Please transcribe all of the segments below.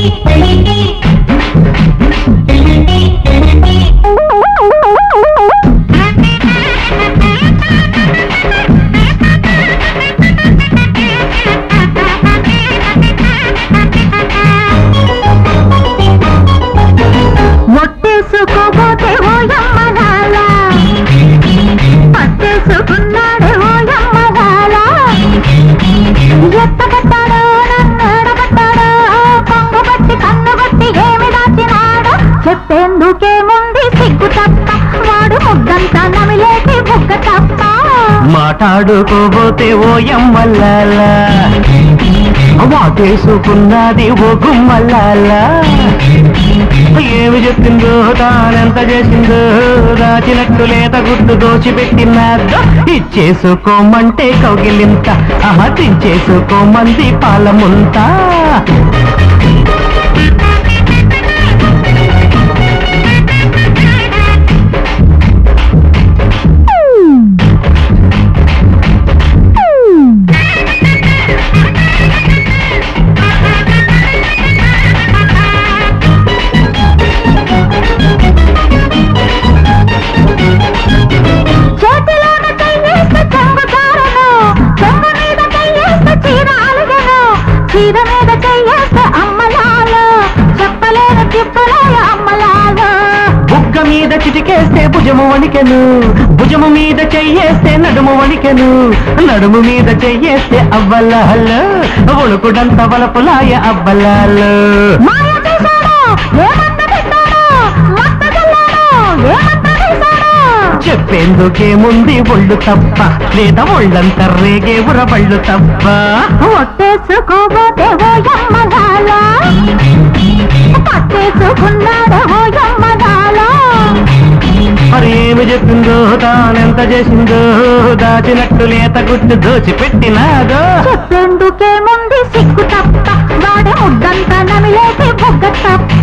ఒట్టేసుకోబోతే ఓ యమ్మగాల పట్టేసుకున్నాడే ఓ యమ్మగాల ఎత్తగట్టాడో నన్ను ఎడగట్టాడో కొంగు బట్టి కన్ను బట్టి ఏమి దాచినాడో చెప్పేందుకేముంది సిగ్గు తప్ప వాడు ముద్దంతా నమిలేసి బుగ్గ తప్ప మాట్లాడుకోబోతే ఓ ఎమ్మల్లాల వాటేసుకున్నది ఓ గుమ్మల్లాల ఏమి చెప్పిందో తానెంత చేసిందో దాచినట్టు లేత గుట్టు దోచిపెట్టినాదో ఇచ్చేసుకోమంటే కౌగిలింత ఆహా దించేసుకోమంది పాలముంతా చేతిలోన చెయ్యేస్తే చెంగు చారను చెంగు మీద చెయ్యేస్తే చీర అలగను చీర మీద చెయ్యేస్తే అమ్మలాలు చెప్పలేని తిప్పలేయ అమ్మలాలు బుగ్గ మీద చిటికేస్తే భుజము వణికెను భుజము మీద చెయ్యేస్తే నడుము వణికెను నడుము మీద చెయ్యేస్తే అవ్వలాలు ఒడుకుడంత వలపులాయ అవ్వలాలు మాయ చేశాడు ఏమంత పెట్టాడు మత్త చల్లాడు ఏమంత వేశాడు చెప్పేందుకేముంది ఒళ్ళు తప్ప లేదా ఒళ్ళంత రేగే ఉరబళ్ళు తప్ప ఒట్టేసుకోబోతే ఓ యమ్మగాల పట్టేసుకున్నాడు ఓ యమ్మగాల మరి ఏమి చెప్పిందో తానెంత చేసిందో దాచినట్టు లేత గుట్టు దోచిపెట్టినాదో చెప్పేందుకేముంది సిగ్గు తప్ప వాడే ముద్దంతా నమిలేసి బుగ్గ తప్ప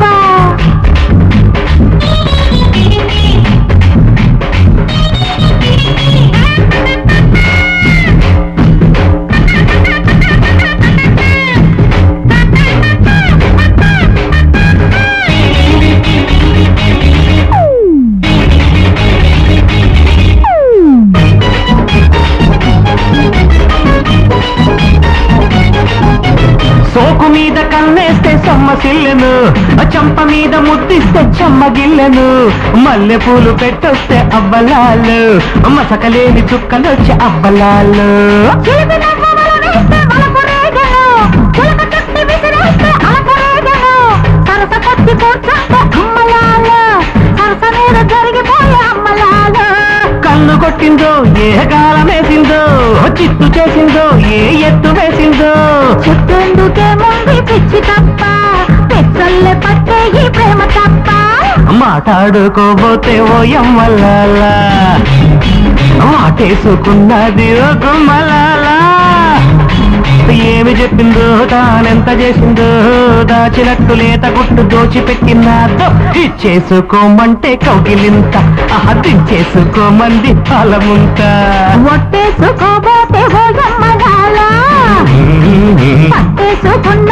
సోకు మీద కన్నేస్తే సొమ్మసిల్లెను చంప మీద ముద్దిస్తే చెమ్మగిల్లెను మల్లె పూలు పెట్టొస్తే అవ్వలాలు మసకలేని చుక్కలొచ్చి అవ్వలాలు చిలిపి నవ్వులు వేస్తే వలపు రేగను చిలక చుట్టి విసిరేస్తే అలక రేగను సరస కొట్టి కూర్చుంటే అమ్మలాలు సరస మీద జరిగిపోయే అమ్మలాలు కన్ను కొట్టిందో ఏ కాలమేసిందో చిత్తు చేసిందో ఏ ఎత్తు వేసిందో చెప్పేందుకే ముందు పిచ్చి తప్ప పెచ్చల్లే పట్టే ఈ ప్రేమ తప్ప మాట్లాడుకోబోతే ఓ ఎమ్మలాలా మాటేసుకున్నది ఓ గుమ్మలాలా ఏమి చెప్పిందో తానెంత చేసిందో దాచినట్టు లేత గుట్టు దోచిపెట్టినాదో ఇచ్చేసుకోమంటే కౌగిలింత అహదించేసుకోమంది ఫలముంత ఒట్టేసుకోబోతే ఓ యమ్మగాల పట్టేసుకున్న